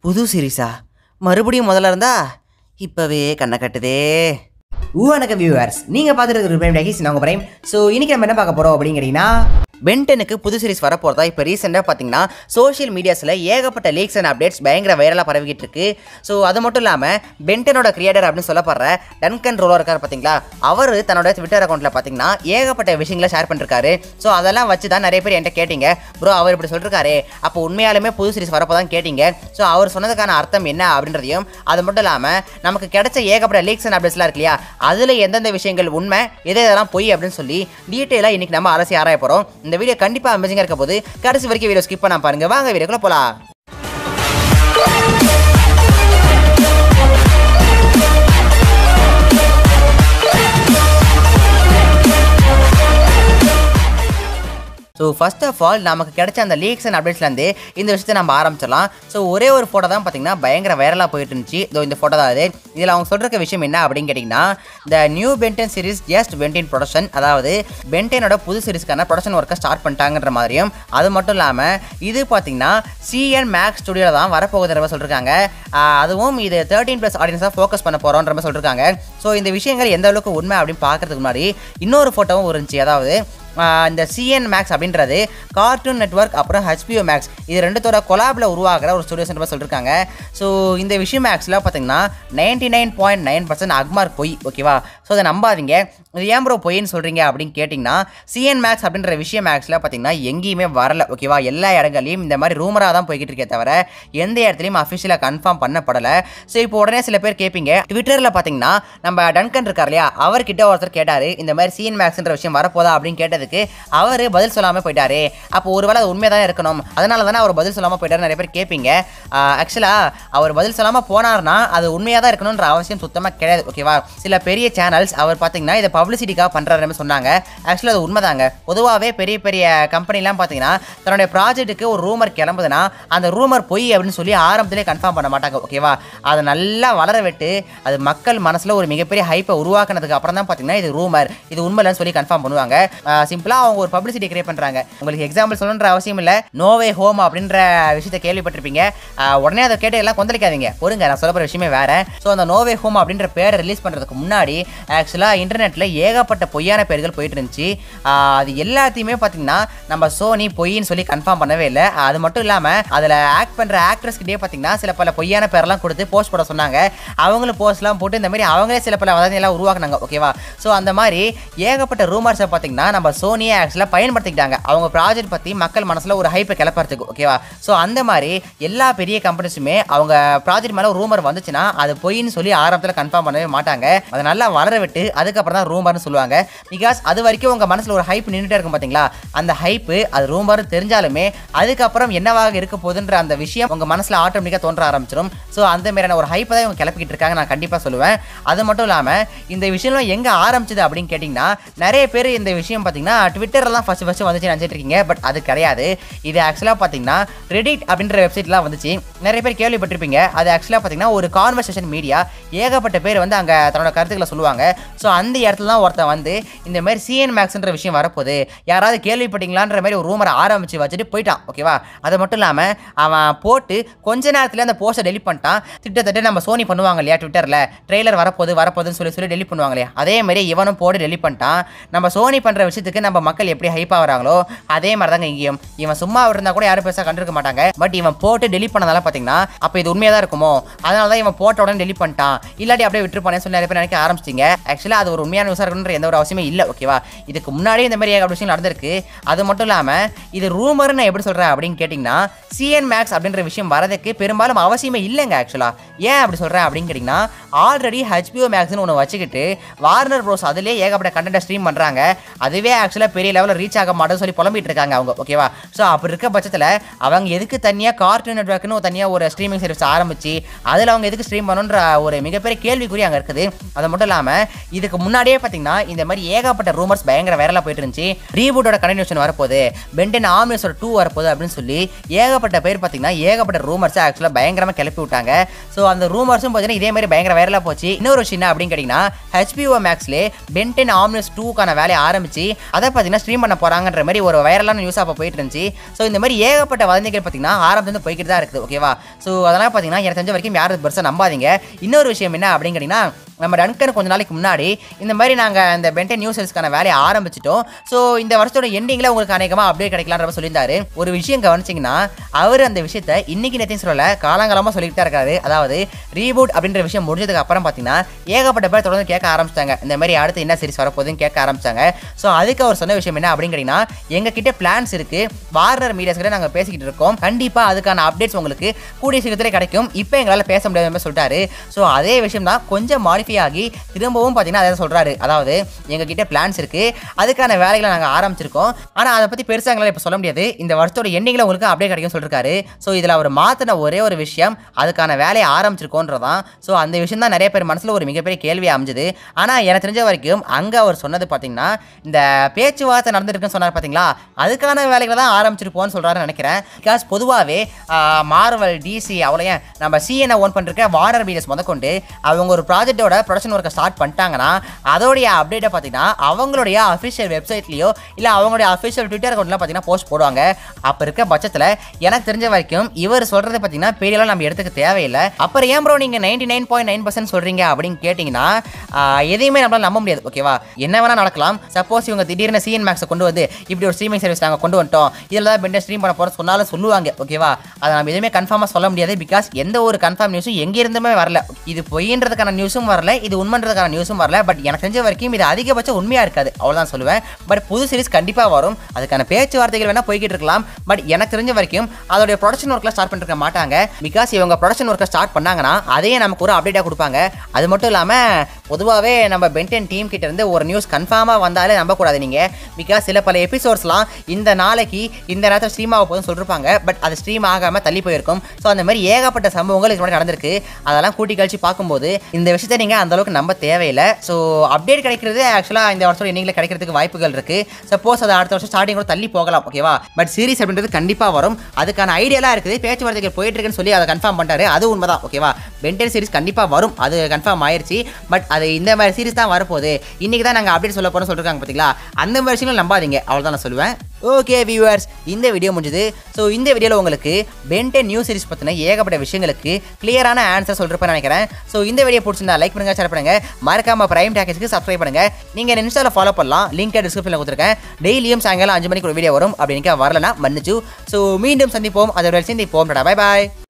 புது சீரீஸா மறுபடியும் முதல்ல இருந்தா இப்பவே கண்ணை கட்டுதே வணக்கம் வியூவர்ஸ் நீங்கள் பார்த்துட்டு இருக்கிற பிரேம் டேகிஸ் நான் பிரேம் ஸோ இன்னைக்கு நம்ம என்ன பார்க்க போகிறோம் அப்படின்னு கேட்டிங்கன்னா பென்டனுக்கு புது சீரிஸ் வரப்போகிறதா இப்போ ரீசெண்டாக பார்த்தீங்கன்னா சோஷியல் மீடியாஸில் ஏகப்பட்ட லீக்ஸ் அண்ட் அப்டேட்ஸ் பயங்கர வைரலாக பரவிக்கிட்டு இருக்கு ஸோ அது மட்டும் இல்லாமல் பென்டனோட கிரியேட்டர் அப்படின்னு சொல்லப்படுற டன்கன் ரோலர் இருக்கார் பார்த்தீங்களா அவர் தன்னோட ட்விட்டர் அக்கௌண்ட்டில் பார்த்தீங்கன்னா ஏகப்பட்ட விஷயங்களை ஷேர் பண்ணிருக்காரு ஸோ அதெல்லாம் வச்சு தான் நிறைய பேர் என்கிட்ட கேட்டீங்க ப்ரோ அவர் இப்படி சொல்லிருக்காரு அப்போ உண்மையாலுமே புது சீரிஸ் வரப்போ தான் கேட்டீங்க ஸோ அவர் சொன்னதுக்கான அர்த்தம் என்ன அப்படின்றதையும் அது மட்டும் இல்லாமல் நமக்கு கிடைச்ச ஏகப்பட்ட லீக்ஸ் அண்ட் அப்டேட்ஸ்லாம் இருக்கு இல்லையா அதில் எந்தெந்த விஷயங்கள் உண்மை எது எதெல்லாம் பொய் அப்படின்னு சொல்லி டீட்டெயிலாக இன்னைக்கு நம்ம அலசி ஆராய போகிறோம் இந்த வீடியோ கண்டிப்பாக அமேசிங்காக இருக்க போது கடைசி வரைக்கும் வீடியோ ஸ்கிப் பண்ணாம பாருங்க வாங்க வீடியோக்குள்ள போகலாம் ஸோ ஃபர்ஸ்ட் ஆஃப் ஆல் நமக்கு கிடைச்ச அந்த லீக்ஸ் அண்ட் அப்டேட்ஸ்லேருந்து இந்த விஷயத்தை நம்ம ஆரம்பிச்சிடலாம் ஸோ ஒரே ஒரு ஃபோட்டோ தான் பார்த்தீங்கன்னா பயங்கர வைரலாக போயிட்டு இருந்துச்சு இதோ இந்த ஃபோட்டோ தான் அது இதில் அவங்க சொல்கிற விஷயம் என்ன அப்படின்னு கேட்டிங்கன்னா the new Ben Ten series just Ben Ten production அதாவது பென்டெனோட புது சீரிஸ்க்கான ப்ரொடக்ஷன் ஒர்க்கை ஸ்டார்ட் பண்ணிட்டாங்கன்ற மாதிரியும் அது மட்டும் இல்லாமல் இது பார்த்தீங்கன்னா சிஎன் மேக்ஸ் ஸ்டுடியோவில் தான் வரப்போகுதுன்ற மாதிரி சொல்லியிருக்காங்க ஆஹ் அதுவும் இது தேர்ட்டீன் ப்ளஸ் ஆடியன்ஸாக ஃபோக்கஸ் பண்ண போகிறோன்ற மாதிரி சொல்லியிருக்காங்க ஸோ இந்த விஷயங்கள் எந்த அளவுக்கு உண்மை அப்படின்னு பார்க்கறதுக்கு முன்னாடி இன்னொரு ஃபோட்டோவும் இருந்துச்சு அதாவது ஆஹ் இந்த சிஎன் மேக்ஸ் அப்படின்றது கார்ட்டூன் நெட்வொர்க் அப்புறம் ஹெச்பிஓ மேக்ஸ் இது ரெண்டுத்தோட கொலாபில் உருவாகிற ஒரு ஸ்டுடியோஸ் மாதிரி சொல்லியிருக்காங்க ஸோ இந்த விஷயம் மேக்ஸில் பார்த்தீங்கன்னா ninety nine point nine percent Agmark பொய் ஓகேவா ஸோ அதை நம்பாதீங்க இது ஏன் ப்ரோ பொய்ன்னு சொல்கிறீங்க அப்படின்னு கேட்டிங்கன்னா சிஎன் மேக்ஸ் அப்படின்ற விஷயம் மேக்ஸில் பார்த்தீங்கன்னா எங்கேயுமே வரல ஓகேவா எல்லா இடங்களையும் இந்த மாதிரி ரூமராக தான் போய்கிட்டு இருக்கே தவிர எந்த இடத்துலையும் அஃபிஷியலாக கன்ஃபார்ம் பண்ணப்படலை ஸோ இப்போ உடனே சில பேர் கேட்பீங்க ட்விட்டரில் பார்த்தீங்கன்னா நம்ம டன்கன் இருக்கார் இல்லையா அவர்கிட்ட ஒருத்தர் கேட்டார் இந்த மாதிரி சிஎன் மேக்ஸ்ன்ற விஷயம் வரப்போதா அப்படின்னு கேட்டதுக்கு அவர் பதில் சொல்லாமல் போயிட்டாரு அப்போ ஒருவேளை அது உண்மையாக தான் இருக்கணும் அதனால தானே அவர் பதில் சொல்லாமல் போயிட்டாரு நிறைய பேர் கேட்பீங்க ஆக்சுவலாக அவர் பதில் சொல்லாமல் போனார்னா அது உண்மையாக தான் இருக்கணுன்ற அவசியம் சுத்தமாக கிடையாது ஓகேவா சில பெரிய சேனல்ஸ் அவர் பார்த்தீங்கன்னா இதை பப்ளிசிட்டிக்காக பண்ணுறாருன்னு சொன்னாங்க ஆக்சுவலாக அது உண்மைதாங்க பொதுவாகவே பெரிய பெரிய கம்பெனிலாம் பார்த்தீங்கன்னா தன்னுடைய ப்ராஜெக்ட்டுக்கு ஒரு ரூமர் கிளம்புதுன்னா அந்த ரூமர் பொய் அப்படின்னு சொல்லி ஆரம்பத்திலே கன்ஃபார்ம் பண்ண மாட்டாங்க ஓகேவா அதை நல்லா வளர விட்டு அது மக்கள் மனசில் ஒரு மிகப்பெரிய ஹைப்பை உருவாக்குனதுக்கு அப்புறம் தான் பார்த்தீங்கன்னா இது ரூமர் இது உண்மையிலன்னு சொல்லி கன்ஃபார்ம் பண்ணுவாங்க சிம்பிளாக அவங்க ஒரு பப்ளிசிட்டி கிரியேட் பண்ணுறாங்க உங்களுக்கு எக்ஸாம்பிள் சொல்லணுன்ற அவசியம் இல்லை நோவே ஹோம் அப்படின்ற விஷயத்தை கேள்விப்பட்டிருப்பீங்க ஆஹ் உடனே அதை கேட்டு எல்லாம் கொந்தளிக்காதீங்க பொறுங்க நான் சொல்ல போகிற விஷயமே வேற ஸோ அந்த நோவே ஹோம் அப்படின்ற பேரை ரிலீஸ் பண்ணுறதுக்கு முன்னாடி ஆக்சுவலாக இன்டர்நெட்டில் ஏகப்பட்ட பொய்யான பேர்கள் போயிட்டு இருந்துச்சு ஆஹ் அது எல்லாத்தையுமே பார்த்தீங்கன்னா நம்ம சோனி பொய்ன்னு சொல்லி கன்ஃபார்ம் பண்ணவே இல்லை அது மட்டும் இல்லாமல் அதில் ஆக்ட் பண்ணுற ஆக்ட்ரஸ்கிட்டே பார்த்தீங்கன்னா சில பல பொய்யான பேரெல்லாம் கொடுத்து போஸ்ட் போட சொன்னாங்க அவங்களும் போஸ்ட்லாம் போட்டு இந்த மாதிரி அவங்களே சில பல வதந்தியெல்லாம் உருவாக்குனாங்க ஓகேவா ஸோ அந்த மாதிரி ஏகப்பட்ட ரூமர்ஸை பார்த்தீங்கன்னா நம்ம சோனியை ஆக்சுவலாக பயன்படுத்திக்கிட்டாங்க அவங்க ப்ராஜெக்ட் பற்றி மக்கள் மனசில் ஒரு ஹைப்பை கிளப்பறதுக்கு ஓகேவா ஸோ அந்த மாதிரி எல்லா பெரிய கம்பெனிஸுமே அவங்க ப்ராஜெக்ட் மேலே ரூமர் வந்துச்சுன்னா அது பொய்ன்னு சொல்லி ஆரம்பத்தில் கன்ஃபார்ம் பண்ணவே மாட்டாங்க அதை நல்லா வளர விட்டு அதுக்கப்புறம் தான் ரூமர்னு சொல்லுவாங்க பிகாஸ் அது வரைக்கும் உங்கள் மனசில் ஒரு ஹைப் நின்றுட்டே இருக்கும் பார்த்தீங்களா அந்த ஹைப்பு அது ரூமர் தெரிஞ்சாலுமே அதுக்கப்புறம் என்னவாக இருக்க போகுதுன்ற அந்த விஷயம் உங்கள் மனசில் ஆட்டோமேட்டிக்காக தோன்ற ஆரம்பிச்சிடும் ஸோ அந்த மாதிரியான ஒரு ஹைப்பை தான் இவங்க கிளப்பிக்கிட்டு இருக்காங்க நான் கண்டிப்பாக சொல்லுவேன் அது மட்டும் இல்லாமல் இந்த விஷயம்லாம் எங்கே ஆரம்பிச்சது அப்படின்னு கேட்டிங்கன்னா நிறைய பேர் இந்த விஷயம் பார்த்தீங்கன்னா ட்விட்டர்லாம் ஃபஸ்ட்டு ஃபஸ்ட்டு வந்துச்சு நினச்சிட்டு இருக்கீங்க பட் அது கிடையாது இது ஆக்சுவலாக பார்த்தீங்கன்னா ரெடிட் அப்படின்ற வெப்சைட்லாம் வந்துச்சு நிறைய பேர் கேள்விப்பட்டிருப்பீங்க அது ஆக்சுவலாக பார்த்தீங்கன்னா ஒரு கான்வர்சேஷன் மீடியா ஏகப்பட்ட பேர் வந்து அங்கே தன்னோட கருத்துக்களை சொல்லுவாங்க ஸோ அந்த இடத்துல தான் ஒருத்தன் வந்து இந்த மாதிரி சிஎன் மேக்ஸ்ன்ற விஷயம் வரப்போகுது யாராவது கேள்விப்பட்டீங்களான்ற மாதிரி ஒரு ரூமரை ஆரம்பித்து வச்சுட்டு போயிட்டான் ஓகேவா அது மட்டும் இல்லாமல் அவன் போட்டு கொஞ்ச நேரத்தில் அந்த போஸ்ட்டை டெலிட் பண்ணிட்டான் கிட்டத்தட்ட நம்ம சோனி பண்ணுவாங்க இல்லையா ட்விட்டரில் ட்ரெய்லர் வரப்போகுது வரப்போகுதுன்னு சொல்லி சொல்லி டெலிட் பண்ணுவாங்க இல்லையா அதே மாதிரி இவனும் போட்டு டெலிட் பண்ணிட்டான் நம்ம சோனி பண்ணுற விஷயத்துக்கு நம்ம மக்கள் எப்படி ஹைப் ஆகுறாங்களோ அதே மாதிரி தாங்க இங்கேயும் இவன் சும்மா இருந்தால் கூட யாரும் பெருசாக கண்டிருக்க மாட்டாங்க பட் இவன் போட்டு டெலிட் பண்ணதால பார்த்தீங்கன்னா அப்போ இது உண்மையாக தான் இருக்குமோ அதனால தான் இவன் போட்ட உடனே டெலிட் பண்ணிட்டான் இல்லாட்டி அப்படியே விட்டுருப்பானே சொல்லி நிறைய பேர் நினைக்க ஆரம்பிச்சிங்க ஆக்சுவலாக அது ஒரு உண்மையான நியூஸாக இருக்கணுன்ற எந்த ஒரு அவசியமே இல்லை ஓகேவா இதுக்கு முன்னாடியே இந்த மாதிரி ஏகப்பட்ட விஷயம் நடந்திருக்கு அது மட்டும் இல்லாமல் இது ரூமர்னு நான் எப்படி சொல்கிறேன் அப்படின்னு கேட்டிங்கன்னா சிஎன் மேக்ஸ் அப்படின்ற விஷயம் வரதுக்கு பெரும்பாலும் அவசியமே இல்லைங்க ஆக்சுவலாக ஏன் அப்படி சொல்கிறேன் அப்படின்னு கேட்டிங்கன்னா ஆல்ரெடி ஹெச்பிஓ மேக்ஸ்னு ஒன்று வச்சுக்கிட்டு வார்னர் ப்ரோஸ் அதிலே ஏகப்பட்ட கண்டென்ட்டை ஸ்ட்ரீம் பண்ணுறாங்க அதுவே ஆக்சுவலாக பெரிய லெவலில் ரீச் ஆக மாட்டேன்னு சொல்லி புலம்பிட்டு இருக்காங்க அவங்க ஓகேவா ஸோ அப்படி இருக்க பட்சத்தில் அவங்க எதுக்கு தனியாக கார்ட்டூன் நெட்ஒர்க்னு தனியாக ஒரு ஸ்ட்ரீமிங் சர்வீஸ் ஆரம்பிச்சு அதில் அவங்க எதுக்கு ஸ்ட்ரீம் பண்ணுன்ற ஒரு மிகப்பெரிய கேள்விக்குறி அங்கே இருக்குது அது மட்டும் இல்லாமல் இதுக்கு முன்னாடியே பார்த்தீங்கன்னா இந்த மாதிரி ஏகப்பட்ட ரூமர்ஸ் பயங்கர வைரலாக போயிட்டு இருந்துச்சு ரீபூட்டோட கண்டினியூஷன் வரப்போகுது பென்டன் ஆம்னியஸோட டூ வரப்போகுது அப்படின்னு சொல்லி ஏகப்பட்ட பேர் பார்த்தீங்கன்னா ஏகப்பட்ட ரூமர்ஸை ஆக்சுவலாக பயங்கரமாக கிளப்பி விட்டாங்க ஸோ அந்த ரூமர்ஸும் பார்த்தீங்கன்னா இதே மாதிரி பயங்கர வைரலாக போச்சு இன்னொரு விஷயம் என்ன அப்படின்னு கேட்டிங்கன்னா ஹெச்பிஓ மேக்ஸ்லே பென்டென் ஆம்னியஸ் டூக்கான வேலையை ஆரம்பிச்சு அதை பார்த்தீங்கன்னா ஸ்ட்ரீம் பண்ண போகிறாங்கன்ற மாதிரி ஒரு வைரலான நியூஸ் அப்போ போயிட்டு இருந்துச்சு ஸோ இந்த மாதிரி ஏகப்பட்ட வதந்திகள் பார்த்தீங்கன்னா ஆரம்பத்துலேருந்து போய்கிட்டு தான் இருக்குது ஓகேவா ஸோ அதனால் பார்த்தீங்கன்னா எனக்கு தெரிஞ்ச வரைக்கும் யாரும் பெருசாக நம்பாதீங்க இன்னொரு விஷயம் என்ன அப்படின்னு கேட்டிங்கன்னா நம்ம டன்கன் கொஞ்ச நாளைக்கு முன்னாடி இந்த மாதிரி நாங்கள் இந்த பென்டென் நியூ சேல்ஸ்க்கான வேலையை ஆரம்பிச்சிட்டோம் ஸோ இந்த வருஷத்தோட எண்டிங்கில் உங்களுக்கு அநேகமாக அப்டேட் கிடைக்கலான்ற சொல்லியிருந்தாரு ஒரு விஷயம் கவனிச்சிங்கன்னா அவர் அந்த விஷயத்த இன்னைக்கு நேத்தையும் சொல்லல காலங்காலமாக சொல்லிட்டு தான் இருக்காரு அதாவது ரீபூட் அப்படின்ற விஷயம் முடிஞ்சதுக்கு அப்புறம் பார்த்தீங்கன்னா ஏகப்பட்ட பேர் தொடர்ந்து கேட்க ஆரம்பிச்சிட்டாங்க இந்த மாதிரி அடுத்து என்ன சீரிஸ் வரப்போகுதுன்னு கேட்க ஆரம்பிச்சாங்க ஸோ அதுக்கு அவர் சொன்ன விஷயம் என்ன அப்படின்னு கேட்டிங்கன்னா எங்ககிட்ட பிளான்ஸ் இருக்கு வார்னர் மீடியாஸ் கிட்ட நாங்கள் பேசிக்கிட்டு இருக்கோம் கண்டிப்பாக அதுக்கான அப்டேட்ஸ் உங்களுக்கு கூடிய சீக்கிரத்திலே கிடைக்கும் இப்போ எங்களால் பேச முடியாத மாதிரி சொல்லிட்டாரு ஸோ அதே விஷயம் தான் கொஞ்சம் மாடிஃபை ஆகி திரும்பவும் பார்த்தீங்கன்னா அதை சொல்கிறாரு அதாவது எங்ககிட்ட பிளான்ஸ் இருக்குது அதுக்கான வேலைகளை நாங்கள் ஆரம்பிச்சிருக்கோம் ஆனால் அதை பற்றி பெருசாக எங்களால் இப்போ சொல்ல முடியாது இந்த வருஷத்தோட எண்டிங்கில் உங்களுக்கு அப்டேட் கிடைக்கும் சொல்லிருக்காரு ஸோ இதில் அவர் மாற்றின ஒரே ஒரு விஷயம் அதுக்கான வேலையை ஆரம்பிச்சிருக்கோன்றதான் ஸோ அந்த விஷயம் தான் நிறைய பேர் மனசில் ஒரு மிகப்பெரிய கேள்வி அமைஞ்சுது ஆனால் எனக்கு தெரிஞ்ச வரைக்கும் அங்கே அவர் சொன்னது பார்த்தீங்கன்னா இந்த பேச்சுவார்த்தை நடந்துருக்குன்னு சொன்னார் பார்த்தீங்களா அதுக்கான வேலைகளை தான் ஆரம்பிச்சிருப்போம்னு சொல்கிறாருன்னு நினைக்கிறேன் பிகாஸ் பொதுவாகவே மார்வல் டிசி அவ்வளோ நம்ம சிஎன்ஐ ஓன் பண்ணிருக்க வார்னர் மீடியஸ் முதற்கொண்டு அவங்க ஒரு ப்ராஜெக்டோட ப்ரொடக்ஷன் ஒர்க்கை ஸ்டார்ட் பண்ணிட்டாங்கன்னா அதோடைய அப்டேட்டை பார்த்தீங்கன்னா அவங்களுடைய அஃபிஷியல் வெப்சைட்லேயோ இல்லை அவங்களுடைய அஃபிஷியல் ட்விட்டர் அக்கௌண்ட்லாம் பார்த்தீங்கன்னா போஸ்ட் போடுவாங்க அப்போ இருக்க பட்சத்தில் எனக்கு தெரிஞ்ச வரைக்கும் இவர் சொல்கிறது பார்த்தீங்கன்னா பெரியலாம் நம்ம எடுத்துக்க தேவையில்லை அப்புறம் ஏன் ப்ரோ நீங்கள் ninety nine point nine percent சொல்கிறீங்க அப்படின்னு கேட்டிங்கன்னா ஆஹ், எதையுமே நம்மளால நம்ப முடியாது ஓகேவா என்ன வேணால் நடக்கலாம் சப்போஸ் இவங்க திடீர்னு சிஎன் மேக்ஸை கொண்டு வந்து இப்படி ஒரு ஸ்ட்ரீமிங் சர்வீஸ் நாங்கள் கொண்டு வந்துட்டோம் இதில் தான் பெண்டை ஸ்ட்ரீம் பண்ண போகிறோம் சொன்னாலும் சொல்லுவாங்க ஓகேவா அதை நம்ம எதுவுமே கன்ஃபார்மாக சொல்ல முடியாது பிகாஸ் எந்த ஒரு கன்ஃபார்ம் நியூஸும் எங்கே இருந்துமே வரல இது பொய்ன்றதுக்கான நியூஸும் வரல இது உண்மைன்றதுக்கான நியூஸும் வரல பட் எனக்கு தெரிஞ்ச வரைக்கும் இது அதிகபட்சம் உண்மையாக இருக்காது அவ்வளோதான் சொல்லுவேன் பட் புது சீரிஸ் கண்டிப்பாக வரும் அதுக்கான பேச்சுவார்த்தைகள் வேணால் போய்கிட்டு இருக்கலாம் பட் எனக்கு தெரிஞ்ச வரைக்கும் அதோடைய ப்ரொடக்ஷன் ஒர்க்கில் ஸ்டார்ட் பண்ணிருக்க மாட்டாங்க பிகாஸ் இவங்க ப்ரொடக்ஷன் ஒர்க்கை ஸ்டார்ட் பண்ணாங்கன்னா அதையே நமக்கு ஒரு அப்டேட்டாக கொடுப்பாங்க அது மட்டும் இல்லாமல் பொதுவாகவே நம்ம பென்டென் டீம் கிட்ட இருந்து ஒரு நியூஸ் கன்ஃபார்மாக வந்தாலே நம்பக்கூடாது நீங்கள் பிகாஸ் சில பல எபிசோட்ஸ்லாம் இந்த நாளைக்கு இந்த நேரத்தில் ஸ்ட்ரீம் ஆக போதும் சொல்லிருப்பாங்க பட் அது ஸ்ட்ரீம் ஆகாமல் தள்ளி போயிருக்கும் ஸோ அந்த மாதிரி ஏகப்பட்ட சம்பவங்கள் இதுக்கு முன்னாடி நடந்திருக்கு அதெல்லாம் கூட்டி கழிச்சு பார்க்கும்போது இந்த விஷயத்தை நீங்கள் அந்த அளவுக்கு நம்ப தேவையில்லை ஸோ அப்டேட் கிடைக்கிறது ஆக்சுவலாக இந்த வருஷம் இன்னிங்கில் கிடைக்கிறதுக்கு வாய்ப்புகள் இருக்குது சப்போஸ் அது அடுத்த வருஷம் ஸ்டார்டிங் கூட தள்ளி போகலாம் ஓகேவா பட் சீரிஸ் அப்படின்றது கண்டிப்பாக வரும் அதுக்கான ஐடியாலாம் இருக்குது பேச்சுவார்த்தைகள் போயிட்டு இருக்குன்னு சொல்லி அதை கன்ஃபார்ம் பண்ணிட்டாரு அது உண்மைதான் ஓகேவா பென்டென் சீரிஸ் கண்டிப்பாக வரும் அது கன்ஃபார்ம் ஆயிருச்சு பட் அது இந்த மாதிரி சீரிஸ் தான் வரப்போகுது இன்னைக்கு தான் நாங்கள் அப்டேட் சொல்ல போகிறோம் சொல்லிருக்காங்க பார்த்தீங்களா அந்த மாதிரி விஷயங்கள் நம்பாதீங்க அவ்வளோதான் நான் சொல்லுவேன் ஓகே வியூவர்ஸ் இந்த வீடியோ முடிஞ்சது ஸோ இந்த வீடியோவில் உங்களுக்கு பென்டென் நியூ சீரிஸ் பற்றின ஏகப்பட்ட விஷயங்களுக்கு கிளியரான ஆன்சர் சொல்கிறப்ப நினைக்கிறேன் ஸோ இந்த வீடியோ பிடிச்சிருந்தா லைக் பண்ணுங்க ஷேர் பண்ணுங்க மறக்காம பிரைம் டேக்கேஜ்க்கு சப்ஸ்கிரைப் பண்ணுங்க நீங்கள் இன்ஸ்டாவில் ஃபாலோ பண்ணலாம் லிங்க் டிஸ்கிரிப்ஷனில் கொடுத்துருக்கேன் டெய்லியும் சாயங்காலம் அஞ்சு மணிக்கு ஒரு வீடியோ வரும் அப்படின்னு வரலனா மன்னிச்சு ஸோ மீண்டும் சந்திப்போம் அதோட சேர்ந்து போம் பை பாய்